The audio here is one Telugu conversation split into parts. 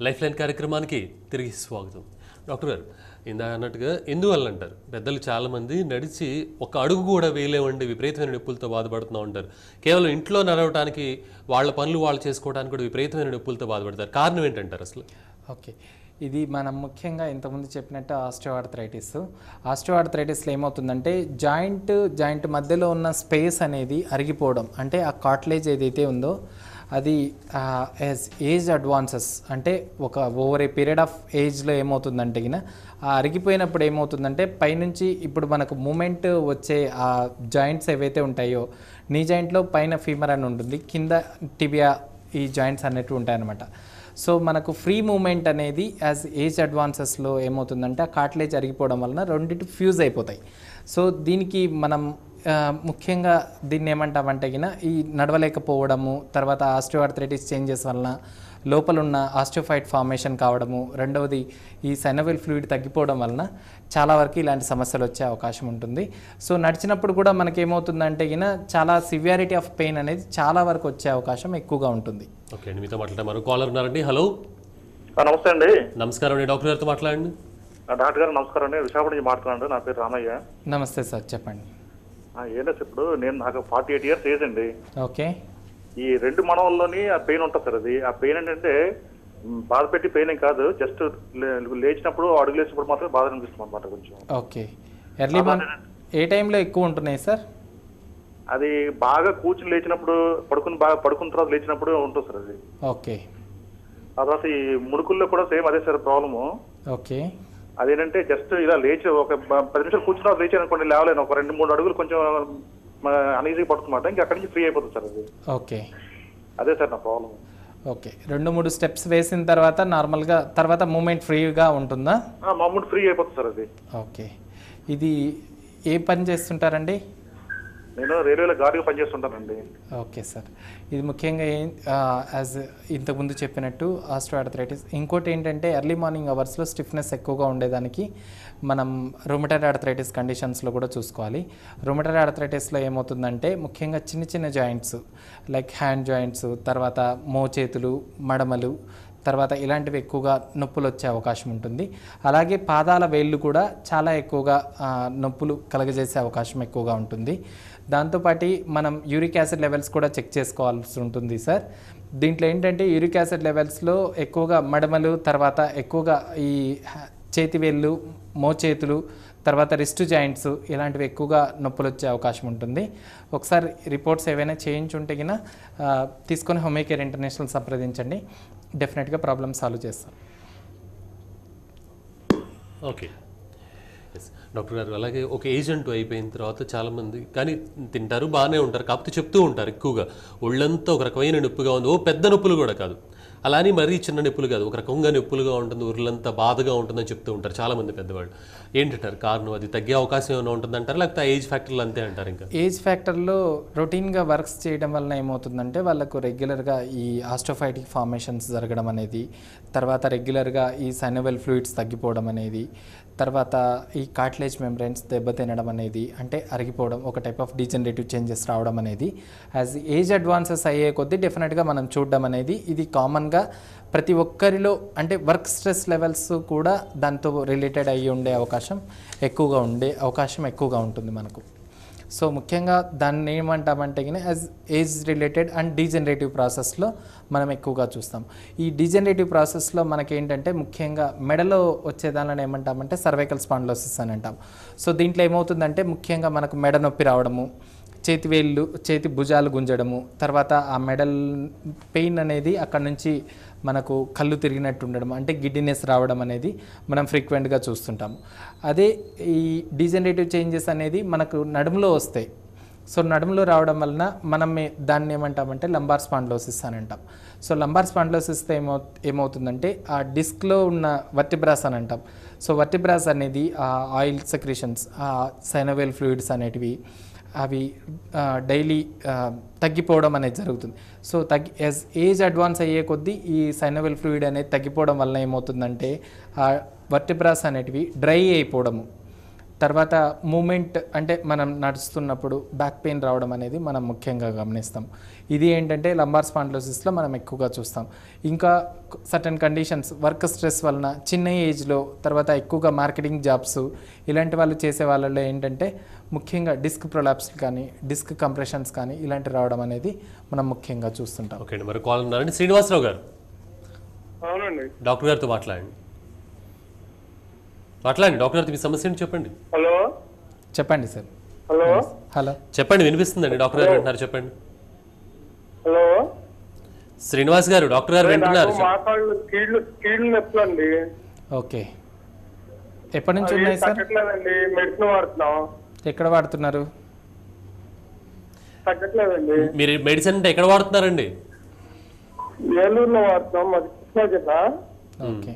లైఫ్ లైన్ కార్యక్రమానికి తిరిగి స్వాగతం డాక్టర్ గారు ఇందా అన్నట్టుగా ఎందువల్ల అంటారు పెద్దలు చాలామంది నడిచి ఒక అడుగు కూడా వేయలేమండి విపరీతమైన నొప్పులతో బాధపడుతూ ఉంటారు కేవలం ఇంట్లో నడవటానికి వాళ్ళ పనులు వాళ్ళు చేసుకోవడానికి కూడా విపరీతమైన నొప్పులతో బాధపడతారు కారణం ఏంటంటారు అసలు ఓకే ఇది మనం ముఖ్యంగా ఇంతకుముందు చెప్పినట్టు ఆస్టియోఆర్థరైటిస్ ఆస్టియోఆర్థరైటిస్లో ఏమవుతుందంటే జాయింట్ జాయింట్ మధ్యలో ఉన్న స్పేస్ అనేది అరిగిపోవడం అంటే ఆ కాట్లేజ్ ఏదైతే ఉందో అది యాజ్ ఏజ్ అడ్వాన్సెస్ అంటే ఒక ఓవర్ ఏ పీరియడ్ ఆఫ్ ఏజ్లో ఏమవుతుందంటే గిన ఆ అరిగిపోయినప్పుడు ఏమవుతుందంటే పైనుంచి ఇప్పుడు మనకు మూమెంట్ వచ్చే ఆ జాయింట్స్ ఏవైతే ఉంటాయో నీ జాయింట్లో పైన ఫీమర్ అని ఉంటుంది కింద టిబియా ఈ జాయింట్స్ అనేటివి ఉంటాయన్నమాట సో మనకు ఫ్రీ మూమెంట్ అనేది యాజ్ ఏజ్ అడ్వాన్సెస్లో ఏమవుతుందంటే ఆ కాట్లేజ్ అరిగిపోవడం వలన రెండింటి ఫ్యూజ్ అయిపోతాయి సో దీనికి మనం ఆ, ముఖ్యంగా దీన్ని ఏమంటామంటే గిన ఈ నడవలేకపోవడము తర్వాత ఆస్టియోఆర్థరైటిస్ చేంజెస్ వలన లోపల ఉన్న ఆస్టియోఫైట్ ఫార్మేషన్ కావడము రెండవది ఈ సైనవెల్ ఫ్లూయిడ్ తగ్గిపోవడం వలన చాలా వరకు ఇలాంటి సమస్యలు వచ్చే అవకాశం ఉంటుంది సో నడిచినప్పుడు కూడా మనకి ఏమవుతుందంటే గిన చాలా సివియారిటీ ఆఫ్ పెయిన్ అనేది చాలా వరకు వచ్చే అవకాశం ఎక్కువగా ఉంటుంది ఓకే అండి మీతో మాట్లాడే మరో కాలర్ ఉన్నారండి హలో ఆ, నమస్తే అండి నమస్కారం అండి డాక్టర్ గారితో మాట్లాడండి ఆ, డాక్టర్ గారు నమస్కారం అండి విశాఖపట్నం నుంచి మాట్లాడుతున్నాను నా పేరు రామయ్య నమస్తే సార్ చెప్పండి ఆ, ఏంటో ఇప్పుడు నేను నాకు ఫార్టీ ఎయిట్ ఇయర్స్ ఏజ్ అండి ఓకే ఈ రెండు మనవల్లోని ఆ పెయిన్ ఉంటుంది సార్ అది ఆ పెయిన్ ఏంటంటే మ్, బాధ పెట్టి పెయిన్ ఏం కాదు జస్ట్ లేచినప్పుడు అడుగు లేచినప్పుడు మాత్రం బాధ అనిపిస్తుంది అనమాట కొంచెం ఓకే ఎర్లీ మార్నింగ్ ఏ టైంలో ఎక్కువ ఉంటున్నాయి సార్ అది బాగా కూర్చుని లేచినప్పుడు పడుకుని బాగా పడుకున్న తర్వాత లేచినప్పుడు ఉంటుంది సార్ అది ఓకే ఆ తర్వాత ఈ ముడుకుల్లో కూడా సేమ్ అదే సార్ ప్రాబ్లము ఓకే అదేంటంటే జస్ట్ ఇలా లేచి ఒక బ- పది నిమిషాలు కూర్చున్న తర్వాత లేచాను అనుకోండి లేవలేను ఒక రెండు మూడు అడుగులు కొంచెం అనీజీగా పడుతుందన్నమాట ఇంకా అక్కడి నుంచి ఫ్రీ అయిపోతుంది సార్ అది ఓకే అదే సార్ నా ప్రాబ్లం ఓకే రెండు మూడు స్టెప్స్ వేసిన తర్వాత నార్మల్గా తర్వాత మూమెంట్ ఫ్రీగా ఉంటుందా మామూలు ఫ్రీ అయిపోతుంది సార్ అది ఓకే ఇది ఏ పని చేస్తుంటారండి నేను రైల్వేలో గాడిగా పనిచేస్తుంటానండి ఓకే సార్ ఇది ముఖ్యంగా ఏం యాజ్ ఇంతకుముందు చెప్పినట్టు ఆస్ట్రోఆర్థరైటిస్ ఇంకోటి ఏంటంటే ఎర్లీ మార్నింగ్ అవర్స్లో స్టిఫ్నెస్ ఎక్కువగా ఉండేదానికి మనం రొమటైడ్ ఆర్థరైటిస్ కండిషన్స్లో కూడా చూసుకోవాలి రొమటైడ్ ఆర్థరైటిస్లో ఏమవుతుందంటే ముఖ్యంగా చిన్న చిన్న జాయింట్స్ లైక్ హ్యాండ్ జాయింట్స్ తర్వాత మోచేతులు మడమలు తర్వాత ఇలాంటివి ఎక్కువగా నొప్పులు వచ్చే అవకాశం ఉంటుంది అలాగే పాదాల వేళ్ళు కూడా చాలా ఎక్కువగా ఆ, నొప్పులు కలగజేసే అవకాశం ఎక్కువగా ఉంటుంది దాంతోపాటు మనం యూరిక్ యాసిడ్ లెవెల్స్ కూడా చెక్ చేసుకోవాల్సి ఉంటుంది సార్ దీంట్లో ఏంటంటే యూరిక్ యాసిడ్ లెవెల్స్లో ఎక్కువగా మడమలు తర్వాత ఎక్కువగా ఈ హ- చేతి వేళ్ళు మోచేతులు తర్వాత రిస్ట్ జాయింట్స్ ఇలాంటివి ఎక్కువగా నొప్పులు వచ్చే అవకాశం ఉంటుంది ఒకసారి రిపోర్ట్స్ ఏవైనా చేయించుంటే గిన ఆ, తీసుకొని హోమియోకేర్ ఇంటర్నేషనల్ సంప్రదించండి డెఫినెట్గా ప్రాబ్లమ్ సాల్వ్ చేస్తాం ఓకే ఎస్ డాక్టర్ గారు అలాగే ఒక ఏజెంట్ అయిపోయిన తర్వాత చాలామంది కానీ తింటారు బాగానే ఉంటారు కాకపోతే చెప్తూ ఉంటారు ఎక్కువగా ఒళ్ళంతా ఒక రకమైన నొప్పిగా ఉంది ఓ పెద్ద నొప్పులు కూడా కాదు అలా అని మరీ చిన్న నొప్పులు కాదు ఒక రకంగా నొప్పులుగా ఉంటుంది ఊర్లంతా బాధగా ఉంటుందని చెప్తూ ఉంటారు చాలామంది పెద్దవాళ్ళు ఏంటంటారు కారణం అది తగ్గే అవకాశం ఏమైనా ఉంటుందంటారా లేకపోతే ఆ ఏజ్ ఫ్యాక్టర్లు అంతే అంటారు ఇంకా ఏజ్ ఫ్యాక్టర్లో రొటీన్గా వర్క్స్ చేయడం వలన ఏమవుతుందంటే వాళ్ళకు రెగ్యులర్గా ఈ ఆస్ట్రోఫైటిక్ ఫార్మేషన్స్ జరగడం అనేది తర్వాత రెగ్యులర్గా ఈ సైనవెల్ ఫ్లూయిడ్స్ తగ్గిపోవడం అనేది తర్వాత ఈ కార్టిలేజ్ మెంబ్రెన్స్ దెబ్బతినడం అనేది అంటే అరిగిపోవడం ఒక టైప్ ఆఫ్ డీజనరేటివ్ చేంజెస్ రావడం అనేది యాజ్ ఏజ్ అడ్వాన్సెస్ అయ్యే కొద్దీ డెఫినెట్గా మనం చూడడం అనేది ఇది కామన్గా ప్రతి ఒక్కరిలో అంటే వర్క్ స్ట్రెస్ లెవెల్స్ కూడా దాంతో రిలేటెడ్ అయ్యి ఉండే అవకాశం ఎక్కువగా ఉండే అవకాశం ఎక్కువగా ఉంటుంది మనకు సో ముఖ్యంగా దాన్ని ఏమంటామంటే గిన as age related and degenerative ప్రాసెస్లో మనం ఎక్కువగా చూస్తాం ఈ డీజనరేటివ్ ప్రాసెస్లో మనకేంటంటే ముఖ్యంగా మెడలో వచ్చే దానిలో ఏమంటామంటే సర్వైకల్ స్పాండ్లోసిస్ అని అంటాం సో దీంట్లో ఏమవుతుందంటే ముఖ్యంగా మనకు మెడ నొప్పి రావడము చేతి వేళ్ళు చేతి భుజాలు గుంజడము తర్వాత ఆ మెడల్ పెయిన్ అనేది అక్కడ నుంచి మనకు కళ్ళు తిరిగినట్టు ఉండడం అంటే గిడ్డినెస్ రావడం అనేది మనం ఫ్రీక్వెంట్గా చూస్తుంటాము అదే ఈ డీజనరేటివ్ చేంజెస్ అనేది మనకు నడుములో వస్తాయి సో నడుములో రావడం వలన మనం ఏ- దాన్ని ఏమంటామంటే లంబార్ స్పాండ్లోసిస్ అని అంటాం సో లంబార్ స్పాండ్లోసిస్తో ఏమవు ఏమవుతుందంటే ఆ డిస్క్లో ఉన్న వర్టిబ్రాస్ అని అంటాం సో వర్టిబ్రాస్ అనేది ఆ ఆయిల్ సెక్రేషన్స్ ఆ సైనోవేల్ ఫ్లూయిడ్స్ అనేటివి అవి డైలీ తగ్గిపోవడం అనేది జరుగుతుంది సో తగ్గి యాజ్ ఏజ్ అడ్వాన్స్ అయ్యే కొద్దీ ఈ సైనోవెల్ ఫ్లూయిడ్ అనేది తగ్గిపోవడం వల్ల ఏమవుతుందంటే ఆ వర్టిబ్రాస్ అనేటివి డ్రై అయిపోవడము తర్వాత మూమెంట్ అంటే మనం నడుస్తున్నప్పుడు బ్యాక్ పెయిన్ రావడం అనేది మనం ముఖ్యంగా గమనిస్తాం ఇది ఏంటంటే లంబార్ స్పాండ్లోసిస్లో మనం ఎక్కువగా చూస్తాం ఇంకా సర్టన్ కండిషన్స్ వర్క్ స్ట్రెస్ వలన చిన్న ఏజ్లో తర్వాత ఎక్కువగా మార్కెటింగ్ జాబ్స్ ఇలాంటి వాళ్ళు చేసే వాళ్ళలో ఏంటంటే ముఖ్యంగా డిస్క్ ప్రొలాప్స్ కానీ డిస్క్ కంప్రెషన్స్ కానీ ఇలాంటి రావడం అనేది మనం ముఖ్యంగా చూస్తుంటాం ఓకే అండి మరి కాల్ ఉన్నారండి శ్రీనివాసరావు గారు అవునండి డాక్టర్ గారితో మాట్లాడండి మాట్లాడండి డాక్టర్ గారితో మీ సమస్య ఏంటి చెప్పండి హలో చెప్పండి సార్ హలో హలో చెప్పండి వినిపిస్తుందండి డాక్టర్ గారు వింటున్నారు చెప్పండి హలో శ్రీనివాస్ గారు డాక్టర్ గారు వింటున్నారు నాకు మాట్లాడు కీళ్ళు కీళ్ళు నొప్పులు అండి ఓకే ఎప్పటి నుంచి అవి ఉన్నాయి సార్ తగ్గట్లేదండి మెడిసిన్ వాడుతున్నాం ఎక్కడ వాడుతున్నారు తగ్గట్లేదండి మీరు మెడిసిన్ అంటే ఎక్కడ వాడుతున్నారండి ఏలూరులో వాడుతున్నాం మాది కృష్ణా జిల్లా ఓకే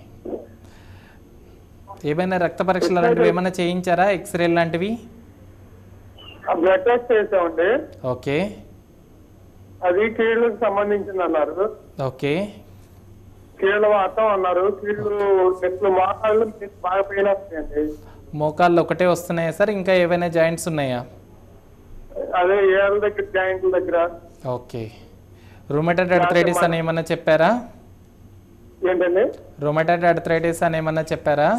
ఏమైనా రక్త పరీక్షలు అలాంటివి ఏమైనా చేయించారా ఎక్స్రే లాంటివి ఆ బ్లడ్ టెస్ట్ చేసామండి ఓకే అది కీళ్ళకి సంబంధించింది అన్నారు ఓకే కీళ్ళ వాడతాం అన్నారు కీళ్ళు నొప్పులు మోకాళ్ళు బాగా పెయిన్ వస్తాయండి మోకాళ్ళు ఒకటే వస్తున్నాయా సార్ ఇంకా ఏవైనా జాయింట్స్ ఉన్నాయా అదే ఏళ్ళ దగ్గర జాయింట్ల దగ్గర ఓకే రొమాటైడ్ అర్థరైటిస్ అని ఏమన్నా చెప్పారా ఏంటండి రొమాటైడ్ అర్థరైటిస్ అని ఏమన్నా చెప్పారా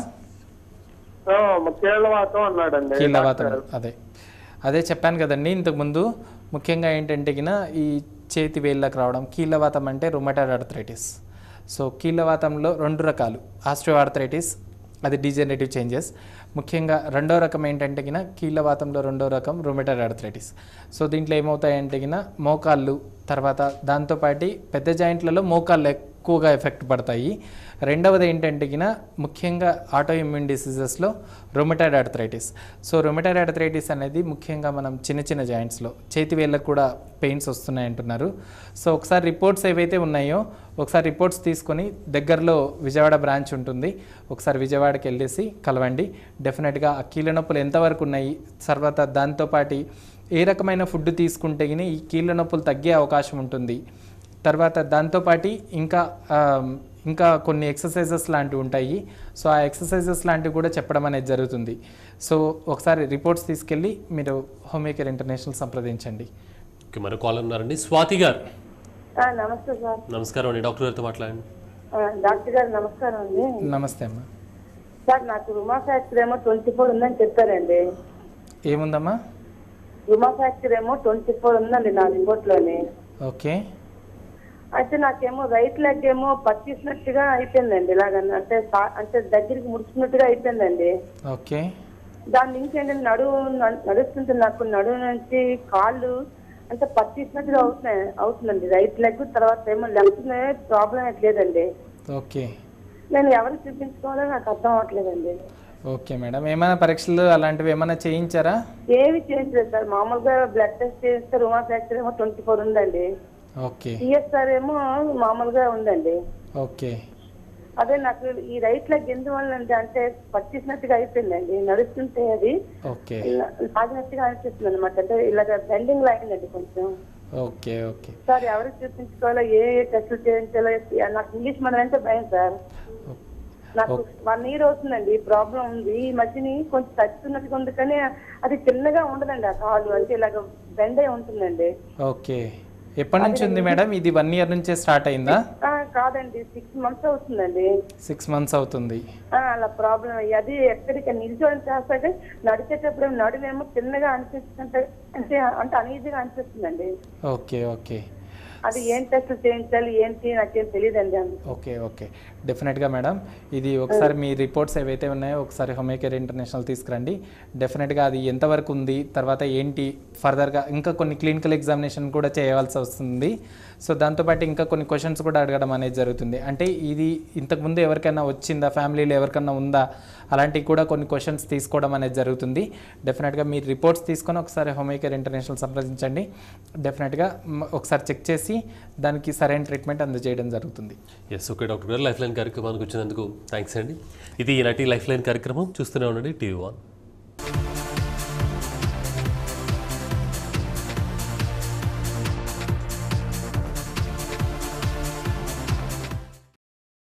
ఆ, కీళ్ళ వాడతాం అన్నాడండి కీళ్ళవాతం అదే అదే చెప్పాను కదండి ఇంతకుముందు ముఖ్యంగా ఏంటంటే గిన ఈ చేతి వేళ్ళకి రావడం కీళ్ళవాతం అంటే రొమాటైడ్ ఆర్థరైటిస్ సో కీళ్ళవాతంలో రెండు రకాలు ఆస్ట్రో ఆర్థరైటిస్ అది డీజనరేటివ్ చేంజెస్ ముఖ్యంగా రెండో రకం ఏంటంటే గిన కీళ్ళవాతంలో రెండో రకం రొమాటైడ్ ఆర్థరైటిస్ సో దీంట్లో ఏమవుతాయంటే గిన మోకాళ్ళు తర్వాత దాంతోపాటి పెద్ద జాయింట్లలో మోకాళ్ళు ఎక్కువగా ఎఫెక్ట్ పడతాయి రెండవది ఏంటంటే గిన ముఖ్యంగా ఆటో ఇమ్యూన్ డిసీజెస్లో rheumatoid arthritis so rheumatoid arthritis అనేది ముఖ్యంగా మనం చిన్న చిన్న జాయింట్స్లో చేతి వేళ్ళకు కూడా పెయిన్స్ వస్తున్నాయి అంటున్నారు సో ఒకసారి రిపోర్ట్స్ ఏవైతే ఉన్నాయో ఒకసారి రిపోర్ట్స్ తీసుకొని దగ్గరలో విజయవాడ బ్రాంచ్ ఉంటుంది ఒకసారి విజయవాడకి వెళ్ళేసి కలవండి డెఫినెట్గా ఆ కీళ్ళ నొప్పులు ఎంతవరకు ఉన్నాయి తర్వాత దాంతోపాటి ఏ రకమైన ఫుడ్ తీసుకుంటే గిని ఈ కీళ్ళ నొప్పులు తగ్గే అవకాశం ఉంటుంది తర్వాత దాంతోపాటి ఇంకా ఆ, ఇంకా కొన్ని ఎక్సర్సైజెస్ లాంటివి ఉంటాయి సో ఆ ఎక్సర్సైజెస్ లాంటివి కూడా చెప్పడం అనేది జరుగుతుంది సో ఒకసారి రిపోర్ట్స్ తీసుకెళ్ళి మీరు హోమియోకేర్ ఇంటర్నేషనల్ సంప్రదించండి ఓకే మరి కాల్ ఉన్నారండి స్వాతి గారు ఆ, నమస్తే సార్ నమస్కారం అండి డాక్టర్ గారితో మాట్లాడండి ఆ, డాక్టర్ గారు నమస్కారం అండి నమస్తే అమ్మా సార్ నాకు రుమా ఫ్యాక్టరీ ఏమో ట్వంటీ ఫోర్ ఉందని చెప్పారండి ఏముందమ్మా రుమా ఫ్యాక్టరీ ఏమో ట్వంటీ ఫోర్ ఉందండి నా రిపోర్ట్లోని ఓకే అయితే నాకేమో రైట్ లెగ్ ఏమో పట్టేసినట్టుగా అయిపోయిందండి ఇలాగ అంటే సా- అంటే దగ్గరికి ముడుచుకున్నట్టుగా అయిపోయిందండి ఓకే దాని నుంచి ఏంటంటే నడువు న- నడుస్తుంటే నాకు నడువు నుంచి కాళ్ళు అంటే పట్టేసినట్టుగా అవుతున్నాయి అవుతుందండి రైట్ లెగ్ తర్వాత ఏమో లెఫ్ట్ ప్రాబ్లం లేదండి ఓకే నేను ఎవరికి చూపించుకోవాలో నాకు అర్థం అవ్వట్లేదండి ఓకే మేడం ఏమైనా పరీక్షలు అలాంటివి ఏమైనా చేయించారా ఏమి చేయట్లేదు సార్ మామూలుగా బ్లడ్ టెస్ట్ చేస్తే రుమా ఫ్యాక్టర్ ఏమో ట్వంటీ ఫోర్ ఉందండి ఓకే సిఎస్ఆర్ ఏమో మామూలుగా ఉందండి ఓకే అదే నాకు ఈ రైట్ లెగ్ ఎందువల్ల అంటే అంటే పట్టేసినట్టుగా అయిపోయిందండి నడుస్తుంటే అది ఓకే ఇలా లాగినట్టుగా అనిపిస్తుంది అనమాట అంటే ఇలాగ బెండింగ్ అయిందండి కొంచెం ఓకే ఓకే సార్ ఎవరికి చూపించుకోవాలో ఏ ఏ టెస్టులు చేయించాలో నాకు ఇంగ్లీష్ మన అంటే భయం సార్ నాకు వన్ ఇయర్ అవుతుందండి ప్రాబ్లం ఉంది ఈ మధ్యని కొంచెం తగ్గుతున్నట్టుగా ఉంది కానీ అది చిన్నగా ఉండదండి ఆ కాలు అంటే ఇలాగ బెండ్ అయి ఉంటుందండి ఓకే ఎప్పటి నుంచి ఉంది మేడం ఇది వన్ ఇయర్ నుంచే స్టార్ట్ అయిందా ఆ, కాదండి సిక్స్ మంత్స్ అవుతుందండి సిక్స్ మంత్స్ అవుతుంది ఆ, అలా ప్రాబ్లం అయ్యి అది ఎక్కడికి నిల్చోని చేస్తాక నడిచేటప్పుడు నడుమేమో చిన్నగా అనిపిస్తుంటే అంటే అంటే అనీజీగా అనిపిస్తుందండి ఓకే ఓకే అది ఏం టెస్ట్ చేయించాలి ఏంటి నాకేం తెలియదండి అందు ఓకే ఓకే డెఫినెట్గా మేడం ఇది ఒకసారి మీ రిపోర్ట్స్ ఏవైతే ఉన్నాయో ఒకసారి హోమియోకేర్ ఇంటర్నేషనల్ తీసుకురండి డెఫినెట్గా అది ఎంతవరకు ఉంది తర్వాత ఏంటి ఫర్దర్గా ఇంకా కొన్ని క్లినికల్ ఎగ్జామినేషన్ కూడా చేయవలసి వస్తుంది సో దాంతోపాటు ఇంకా కొన్ని క్వశ్చన్స్ కూడా అడగడం అనేది జరుగుతుంది అంటే ఇది ఇంతకుముందు ఎవరికైనా వచ్చిందా ఫ్యామిలీలో ఎవరికైనా ఉందా అలాంటివి కూడా కొన్ని క్వశ్చన్స్ తీసుకోవడం అనేది జరుగుతుంది డెఫినెట్గా మీరు రిపోర్ట్స్ తీసుకొని ఒకసారి హోమియోకేర్ ఇంటర్నేషనల్ సంప్రదించండి డెఫినెట్గా మ్, ఒకసారి చెక్ చేసి దానికి సరైన ట్రీట్మెంట్ అందజేయడం జరుగుతుంది ఎస్ ఓకే డాక్టర్ గారు లైఫ్ లైన్ కార్యక్రమానికి వచ్చినందుకు థ్యాంక్స్ అండి ఇది ఈనాటి లైఫ్ లైన్ కార్యక్రమం చూస్తూనే ఉండండి టీవీ వన్